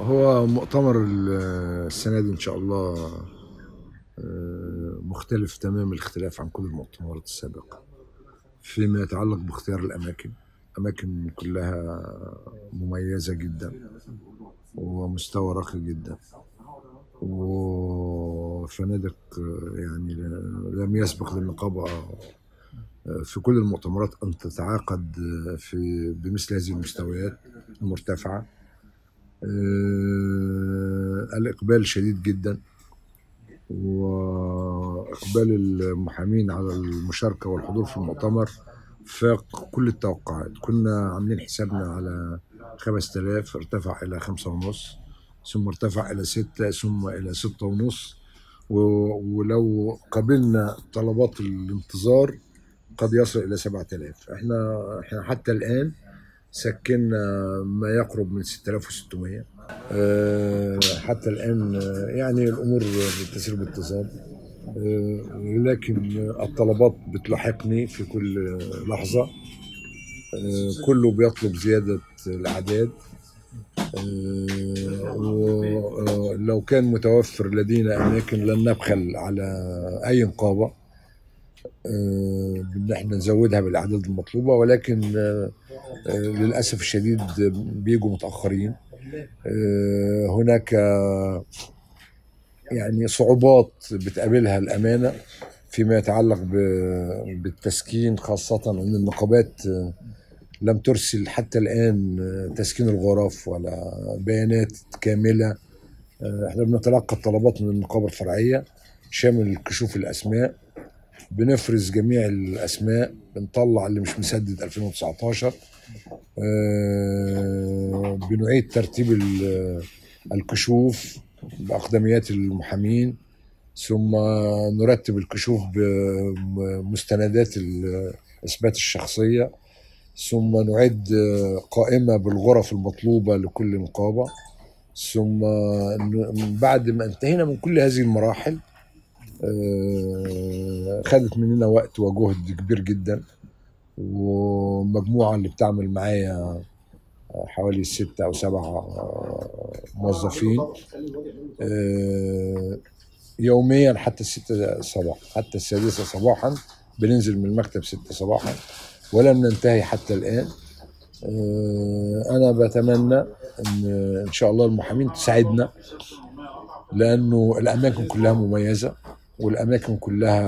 هو مؤتمر السنة دي إن شاء الله آه، مختلف تمام الاختلاف عن كل المؤتمرات السابقة فيما يتعلق باختيار الأماكن أماكن كلها مميزة جدا ومستوى راقي جدا وفنادق آه، يعني لم يسبق للنقابة آه، في كل المؤتمرات أن تتعاقد آه، في بمثل هذه المستويات المرتفعة آه، الإقبال شديد جدا وإقبال المحامين على المشاركة والحضور في المؤتمر فاق كل التوقعات كنا عاملين حسابنا على 5000 ارتفع إلى خمسة ونص ثم ارتفع إلى ستة ثم إلى ستة ونص و- ولو قبلنا طلبات الانتظار قد يصل إلى 7000 احنا احنا حتى الآن سكننا ما يقرب من 6600 آه، حتى الآن آه، يعني الأمور بتسير بانتظام آه، لكن الطلبات بتلاحقني في كل لحظة آه، كله بيطلب زيادة الأعداد آه، ولو كان متوفر لدينا أماكن لن نبخل على أي نقابة آه، بان احنا نزودها بالاعداد المطلوبه ولكن آه، آه، للاسف الشديد بيجوا متاخرين آه، هناك آه، يعني صعوبات بتقابلها الامانه فيما يتعلق ب- بالتسكين خاصه ان النقابات آه، لم ترسل حتى الان آه، تسكين الغرف ولا بيانات كامله آه، احنا بنتلقى الطلبات من النقابه الفرعيه شامل كشوف الاسماء بنفرز جميع الاسماء بنطلع اللي مش مسدد 2019 آه، بنعيد ترتيب ال- الكشوف باقدميات المحامين ثم نرتب الكشوف بمستندات اثبات الشخصيه ثم نعد آه، قائمه بالغرف المطلوبه لكل نقابه ثم ن- بعد ما انتهينا من كل هذه المراحل آه، خدت مننا وقت وجهد كبير جدا ومجموعة اللي بتعمل معايا حوالي ستة أو سبعة موظفين آه، يوميا حتى الستة صباحا حتى السادسة صباحا بننزل من المكتب ستة صباحا ولم ننتهي حتى الآن آه، أنا بتمنى إن إن شاء الله المحامين تساعدنا لأنه الأماكن كلها مميزة والأماكن كلها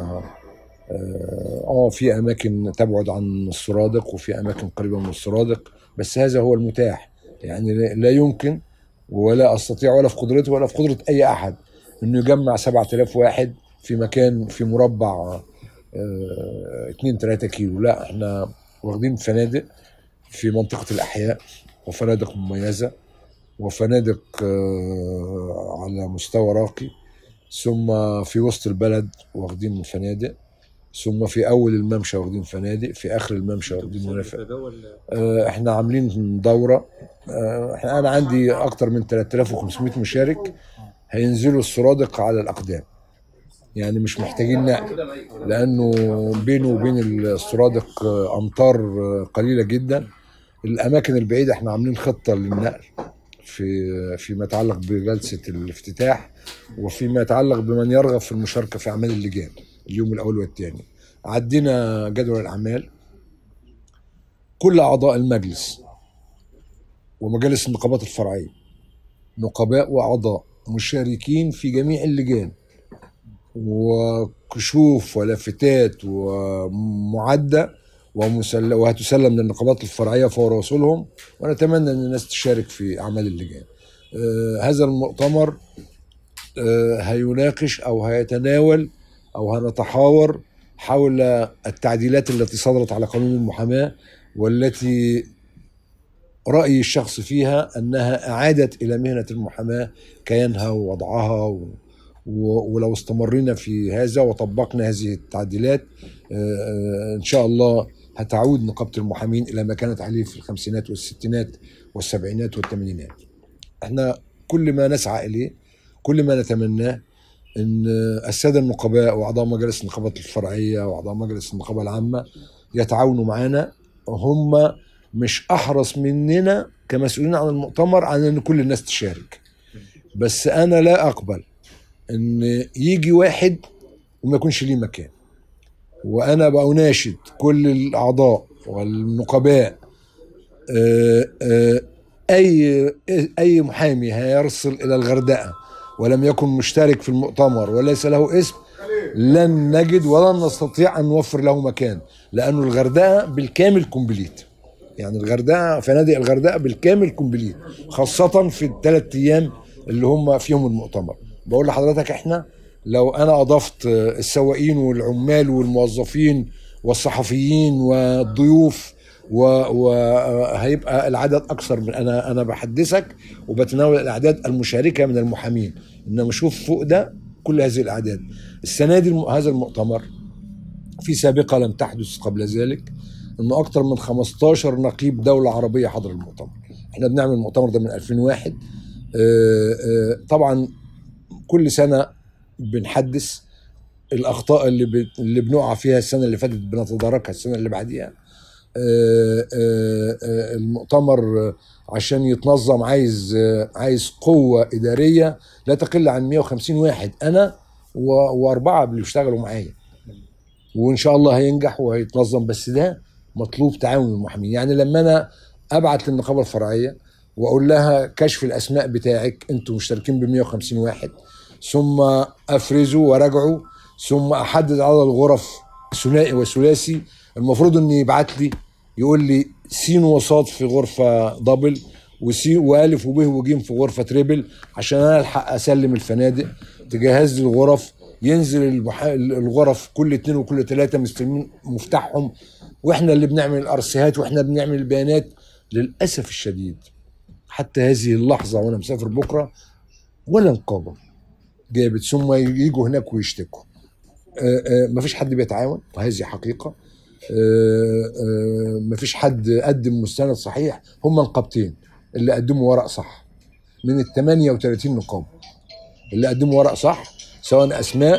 اه آه، في اماكن تبعد عن السرادق وفي اماكن قريبه من السرادق بس هذا هو المتاح يعني لا- لا يمكن ولا استطيع ولا في قدرتي ولا في قدره اي احد انه يجمع 7000 واحد في مكان في مربع 2 3 كيلو لا احنا واخدين فنادق في منطقه الاحياء وفنادق مميزه وفنادق آه، على مستوى راقي ثم في وسط البلد واخدين فنادق ثم في اول الممشى واخدين فنادق في اخر الممشى واخدين مرافق آه، احنا عاملين دوره آه، احنا انا عندي اكتر من 3500 مشارك هينزلوا السرادق على الاقدام يعني مش محتاجين نقل لانه بينه وبين السرادق آه، امتار آه، قليله جدا الاماكن البعيده احنا عاملين خطه للنقل في فيما يتعلق بجلسه الافتتاح وفيما يتعلق بمن يرغب في المشاركه في اعمال اللجان اليوم الاول والثاني عدينا جدول الاعمال كل اعضاء المجلس ومجالس النقابات الفرعيه نقباء واعضاء مشاركين في جميع اللجان وكشوف ولافتات ومعده ومسل... وهتسلم للنقابات الفرعيه فور وصولهم ونتمنى ان الناس تشارك في اعمال اللجان. آه هذا المؤتمر آه هيناقش او هيتناول او هنتحاور حول التعديلات التي صدرت على قانون المحاماه والتي رايي الشخصي فيها انها اعادت الى مهنه المحاماه كيانها ووضعها و... و- ولو استمرينا في هذا وطبقنا هذه التعديلات آه، آه، ان شاء الله هتعود نقابه المحامين الى ما كانت عليه في الخمسينات والستينات والسبعينات والثمانينات. احنا كل ما نسعى اليه كل ما نتمناه ان الساده النقباء واعضاء مجالس النقابات الفرعيه واعضاء مجلس النقابه العامه يتعاونوا معنا هم مش احرص مننا كمسؤولين عن المؤتمر عن ان كل الناس تشارك بس انا لا اقبل ان يجي واحد وما يكونش ليه مكان وانا بأناشد كل الاعضاء والنقباء آه، آه، اي اي محامي هيرسل الى الغردقه ولم يكن مشترك في المؤتمر وليس له اسم لن نجد ولن نستطيع ان نوفر له مكان لانه الغردقه بالكامل كومبليت يعني الغردقه فنادق الغردقه بالكامل كومبليت خاصه في الثلاث ايام اللي هم فيهم المؤتمر بقول لحضرتك احنا لو انا اضفت السواقين والعمال والموظفين والصحفيين والضيوف وهيبقى العدد اكثر من انا انا بحدثك وبتناول الاعداد المشاركه من المحامين انما اشوف فوق ده كل هذه الاعداد السنه دي الم- هذا المؤتمر في سابقه لم تحدث قبل ذلك انه اكثر من 15 نقيب دوله عربيه حضر المؤتمر احنا بنعمل المؤتمر ده من 2001 آه، آه، طبعا كل سنه بنحدث الاخطاء اللي ب... اللي بنقع فيها السنه اللي فاتت بنتداركها السنه اللي بعديها آه، آه، آه، المؤتمر آه، عشان يتنظم عايز آه، عايز قوه اداريه لا تقل عن 150 واحد انا و- واربعه اللي بيشتغلوا معايا وان شاء الله هينجح وهيتنظم بس ده مطلوب تعاون المحامين يعني لما انا ابعت للنقابه الفرعيه واقول لها كشف الاسماء بتاعك انتوا مشتركين ب 150 واحد ثم افرزوا وراجعوا ثم احدد عدد الغرف ثنائي وثلاثي المفروض ان يبعت لي يقول لي س وصاد في غرفه دبل وسي والف وب وج في غرفه تريبل عشان انا الحق اسلم الفنادق تجهز لي الغرف ينزل المح... الغرف كل اتنين وكل تلاته مستلمين مفتاحهم واحنا اللي بنعمل الارسيهات واحنا بنعمل البيانات للاسف الشديد حتى هذه اللحظه وانا مسافر بكره ولا نقابه جابت ثم يجوا هناك ويشتكوا آه، آه، مفيش حد بيتعاون وهذه حقيقه آه، آه، مفيش حد قدم مستند صحيح هم نقابتين اللي قدموا ورق صح من ال 38 نقابه اللي قدموا ورق صح سواء اسماء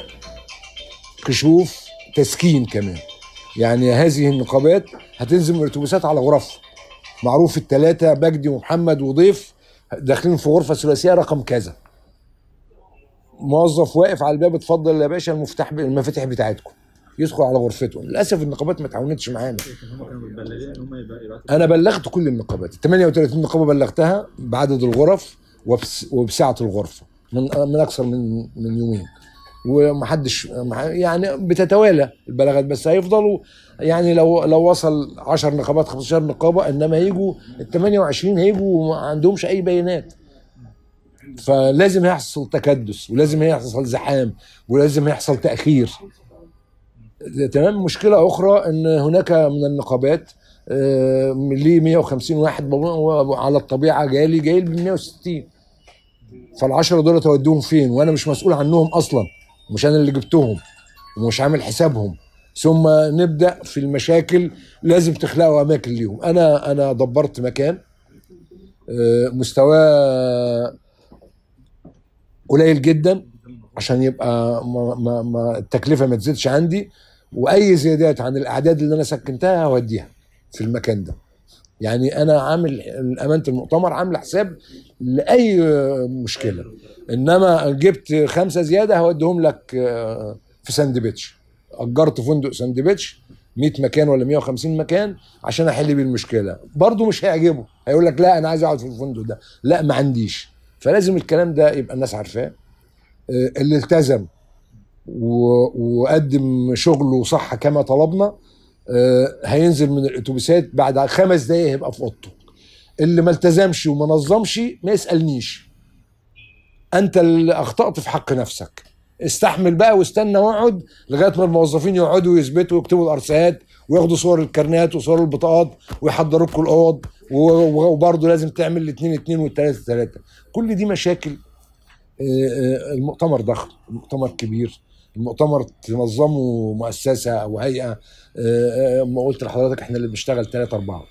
كشوف تسكين كمان يعني هذه النقابات هتنزل الاتوبيسات على غرف معروف الثلاثه بجدي ومحمد وضيف داخلين في غرفه ثلاثيه رقم كذا موظف واقف على الباب اتفضل يا باشا المفتاح المفاتيح بتاعتكم يدخل على غرفته للاسف النقابات ما تعاونتش معانا هم كانوا متبلغين ان هم يبقى- يبعتوا انا بلغت كل النقابات ال 38 نقابه بلغتها بعدد الغرف وبس وبسعه الغرفه من من اكثر من من يومين ومحدش مح- يعني بتتوالى البلاغات بس هيفضلوا يعني لو لو وصل 10 نقابات 15 نقابه انما هيجوا ال 28 هيجوا ما عندهمش اي بيانات فلازم يحصل تكدس ولازم يحصل زحام ولازم يحصل تاخير تمام مشكله اخرى ان هناك من النقابات آه، ليه 150 واحد بابا- على الطبيعه جالي جاي ب 160 فالعشرة دول تودوهم فين وانا مش مسؤول عنهم اصلا مش انا اللي جبتهم ومش عامل حسابهم ثم نبدا في المشاكل لازم تخلقوا اماكن ليهم انا انا دبرت مكان آه، مستواه قليل جدا عشان يبقى ما ما ما التكلفه ما تزيدش عندي واي زيادات عن الاعداد اللي انا سكنتها هوديها في المكان ده يعني انا عامل امانه المؤتمر عامل حساب لاي مشكله انما جبت خمسه زياده هوديهم لك آه، في ساندويتش اجرت فندق ساندويتش 100 مكان ولا 150 مكان عشان احل بيه المشكله برضه مش هيعجبه هيقول لك لا انا عايز اقعد في الفندق ده لا ما عنديش فلازم الكلام ده يبقى الناس عارفاه آه، اللي التزم و- وقدم شغله صح كما طلبنا آه، هينزل من الاتوبيسات بعد خمس دقايق هيبقى في اوضته اللي ما التزمش وما نظمش ما يسالنيش انت اللي اخطات في حق نفسك استحمل بقى واستنى واقعد لغايه ما الموظفين يقعدوا ويثبتوا ويكتبوا الارسالات وياخدوا صور الكارنيهات وصور البطاقات ويحضروا لكم الاوض و- وبرضه لازم تعمل الاثنين اثنين والثلاثه ثلاثه كل دي مشاكل آه، آه، المؤتمر ضخم المؤتمر كبير المؤتمر تنظمه مؤسسه او هيئه آه، آه، ما قلت لحضرتك احنا اللي بنشتغل ثلاثه اربعه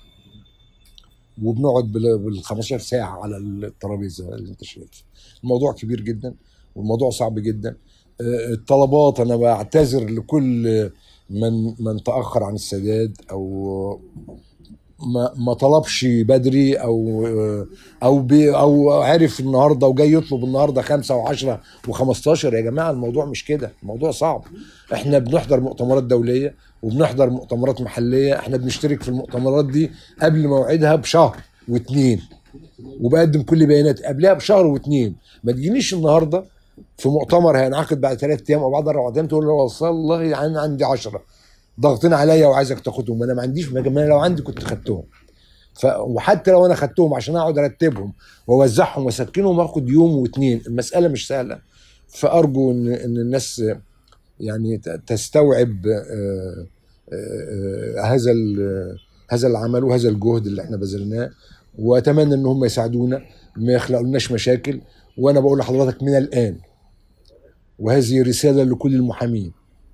وبنقعد بال بال 15 ساعه على الترابيزه اللي انت شايفها الموضوع كبير جدا والموضوع صعب جدا آه، الطلبات انا بعتذر لكل من من تاخر عن السداد او ما, ما طلبش بدري او او بي او عرف النهارده وجاي يطلب النهارده خمسه و10 و15 يا جماعه الموضوع مش كده الموضوع صعب احنا بنحضر مؤتمرات دوليه وبنحضر مؤتمرات محليه احنا بنشترك في المؤتمرات دي قبل موعدها بشهر واتنين وبقدم كل بياناتي قبلها بشهر واتنين ما تجينيش النهارده في مؤتمر هينعقد بعد ثلاث ايام او بعد اربع ايام تقول له والله انا عندي 10 ضاغطين عليا وعايزك تاخدهم انا ما عنديش ما أنا لو عندي كنت خدتهم ف... وحتى لو انا خدتهم عشان اقعد ارتبهم واوزعهم واسكنهم اخد يوم واثنين المساله مش سهله فارجو ان ان الناس يعني ت- تستوعب آه، آه، آه، هذا ال- هذا العمل وهذا الجهد اللي احنا بذلناه واتمنى ان هم يساعدونا ما يخلقولناش مشاكل وانا بقول لحضرتك من الان وهذه رساله لكل المحامين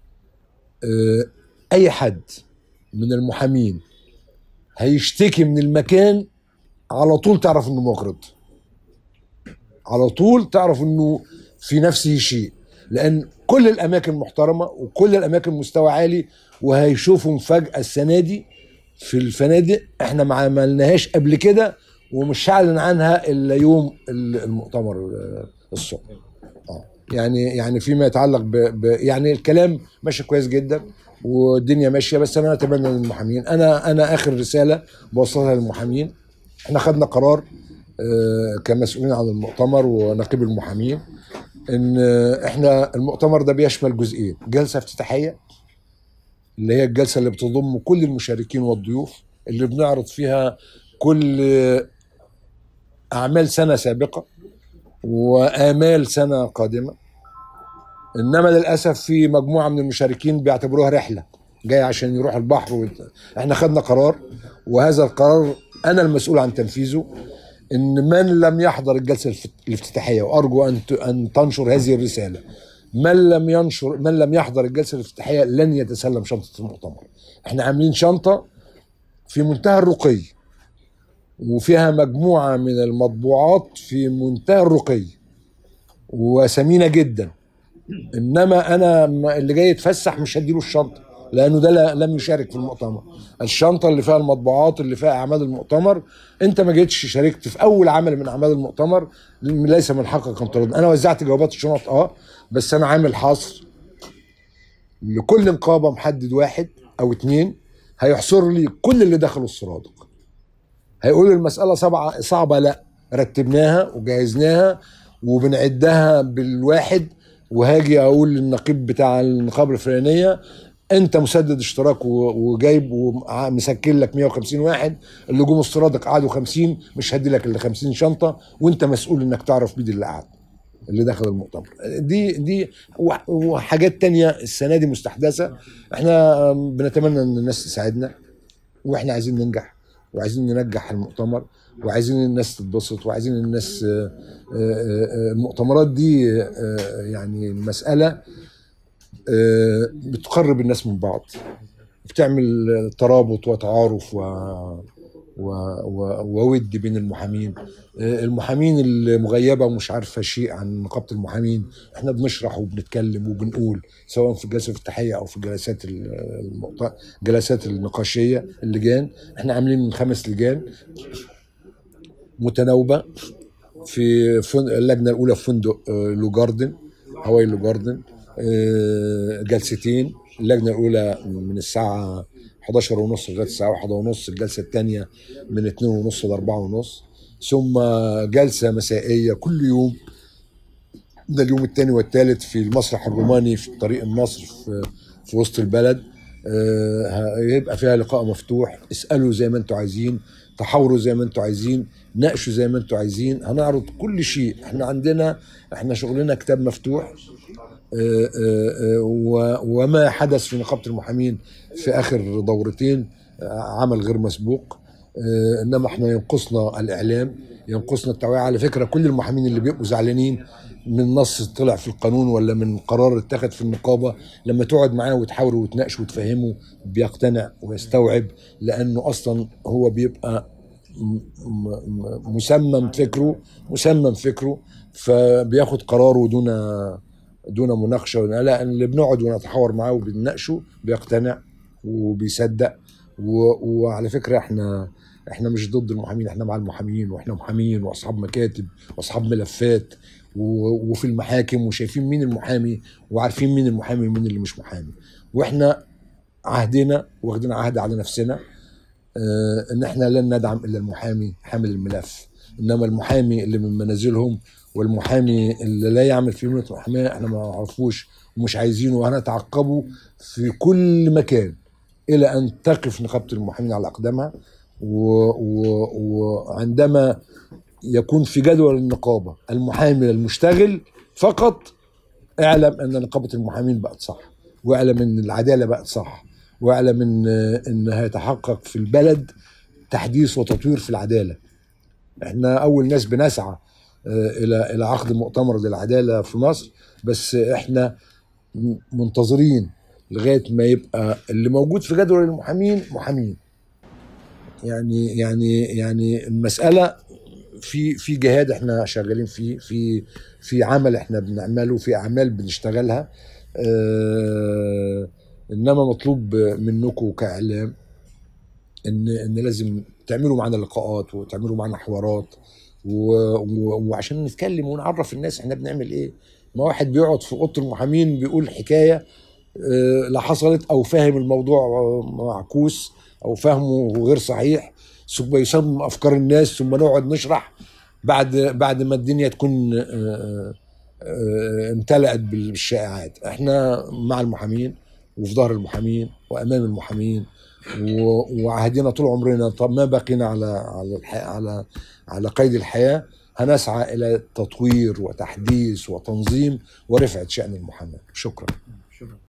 آه، اي حد من المحامين هيشتكي من المكان على طول تعرف انه مغرض على طول تعرف انه في نفسه شيء لان كل الاماكن محترمه وكل الاماكن مستوى عالي وهيشوفوا مفاجاه السنه دي في الفنادق احنا ما عملناهاش قبل كده ومش هعلن عنها الا يوم المؤتمر آه، الصبح اه يعني يعني فيما يتعلق ب, ب يعني الكلام ماشي كويس جدا والدنيا ماشيه بس انا اتمنى للمحامين انا انا اخر رساله بوصلها للمحامين احنا خدنا قرار آه، كمسؤولين عن المؤتمر ونقيب المحامين ان آه، احنا المؤتمر ده بيشمل جزئين جلسه افتتاحيه اللي هي الجلسه اللي بتضم كل المشاركين والضيوف اللي بنعرض فيها كل آه، اعمال سنه سابقه وامال سنه قادمه انما للاسف في مجموعه من المشاركين بيعتبروها رحله جاي عشان يروح البحر ويت... احنا خدنا قرار وهذا القرار انا المسؤول عن تنفيذه ان من لم يحضر الجلسه الفت- الافتتاحيه وارجو ان ت- ان تنشر هذه الرساله من لم ينشر من لم يحضر الجلسه الافتتاحيه لن يتسلم شنطه المؤتمر احنا عاملين شنطه في منتهى الرقي وفيها مجموعه من المطبوعات في منتهى الرقي وثمينه جدا انما انا ما- اللي جاي يتفسح مش هديله الشنطه لانه ده لا- لم يشارك في المؤتمر الشنطه اللي فيها المطبوعات اللي فيها اعمال المؤتمر انت ما جيتش شاركت في اول عمل من اعمال المؤتمر ليس من حقك ان ترد انا وزعت جوابات الشنط اه بس انا عامل حصر لكل نقابه محدد واحد او اتنين هيحصر لي كل اللي دخلوا السرادق هيقول المسألة صعبة صعبة لا رتبناها وجهزناها وبنعدها بالواحد وهاجي اقول للنقيب بتاع النقابة الفلانية انت مسدد اشتراك و- وجايب ومسكن لك 150 واحد اللي جم السرادق قعدوا 50 مش هدي لك الا 50 شنطة وانت مسؤول انك تعرف مين اللي قعد اللي دخل المؤتمر دي دي وح- وحاجات تانية السنة دي مستحدثة احنا بنتمنى ان الناس تساعدنا واحنا عايزين ننجح وعايزين ننجح المؤتمر وعايزين الناس تتبسط وعايزين الناس آه، آه، آه، المؤتمرات دي آه، يعني المسألة آه، بتقرب الناس من بعض بتعمل ترابط وتعارف و و و وود بين المحامين آه، المحامين المغيبه ومش عارفه شيء عن نقابه المحامين احنا بنشرح وبنتكلم وبنقول سواء في الجلسه الافتتاحيه او في الجلسات المؤت... جلسات النقاشيه اللجان احنا عاملين خمس لجان متناوبه في فن... اللجنه الاولى في فندق آه، لو جاردن هواي لو جاردن آه، جلستين اللجنه الاولى من الساعه 11 ونص لغايه الساعه 1 ونص الجلسه الثانيه من 2 ونص ل 4 ونص ثم جلسه مسائيه كل يوم ده اليوم الثاني والثالث في المسرح الروماني في طريق النصر في, في وسط البلد آه، هيبقى فيها لقاء مفتوح اسالوا زي ما انتوا عايزين تحاوروا زي ما انتوا عايزين ناقشوا زي ما انتوا عايزين هنعرض كل شيء احنا عندنا احنا شغلنا كتاب مفتوح آه، آه، آه، و- وما حدث في نقابه المحامين في اخر دورتين آه، عمل غير مسبوق آه، انما احنا ينقصنا الاعلام ينقصنا التوعيه على فكره كل المحامين اللي بيبقوا زعلانين من نص طلع في القانون ولا من قرار اتخذ في النقابه لما تقعد معاه وتحاوروا وتناقشوا وتفهموا بيقتنع ويستوعب لانه اصلا هو بيبقى م- م- مسمم فكره مسمم فكره فبياخد قراره دون دون مناقشه لا اللي بنقعد ونتحاور معاه وبنناقشه بيقتنع وبيصدق و- وعلى فكره احنا احنا مش ضد المحامين احنا مع المحامين واحنا محامين واصحاب مكاتب واصحاب ملفات و- وفي المحاكم وشايفين مين المحامي وعارفين مين المحامي ومين اللي مش محامي واحنا عهدنا واخدين عهد على نفسنا آه، ان احنا لن ندعم الا المحامي حامل الملف انما المحامي اللي من منازلهم والمحامي اللي لا يعمل في مهنه المحاماه احنا ما نعرفوش ومش عايزينه وهنتعقبه في كل مكان الى ان تقف نقابه المحامين على اقدامها و- و- وعندما يكون في جدول النقابه المحامي المشتغل فقط اعلم ان نقابه المحامين بقت صح واعلم ان العداله بقت صح واعلم ان ان هيتحقق في البلد تحديث وتطوير في العداله احنا اول ناس بنسعى آه، الى الى عقد مؤتمر للعداله في مصر بس احنا م- منتظرين لغايه ما يبقى اللي موجود في جدول المحامين محامين يعني يعني يعني المساله في في جهاد احنا شغالين فيه في في عمل احنا بنعمله في اعمال بنشتغلها اه انما مطلوب منكم كاعلام ان ان لازم تعملوا معانا لقاءات وتعملوا معانا حوارات و... و... وعشان نتكلم ونعرف الناس احنا بنعمل ايه ما واحد بيقعد في اوضه المحامين بيقول حكايه اه لا حصلت او فاهم الموضوع معكوس او فهمه غير صحيح ثم يصمم افكار الناس ثم نقعد نشرح بعد بعد ما الدنيا تكون آه، آه، امتلأت بالشائعات احنا مع المحامين وفي ظهر المحامين وامام المحامين و- وعهدنا طول عمرنا طب ما بقينا على على الح... على على قيد الحياه هنسعى الى تطوير وتحديث وتنظيم ورفعه شان المحاماه شكرا شكرا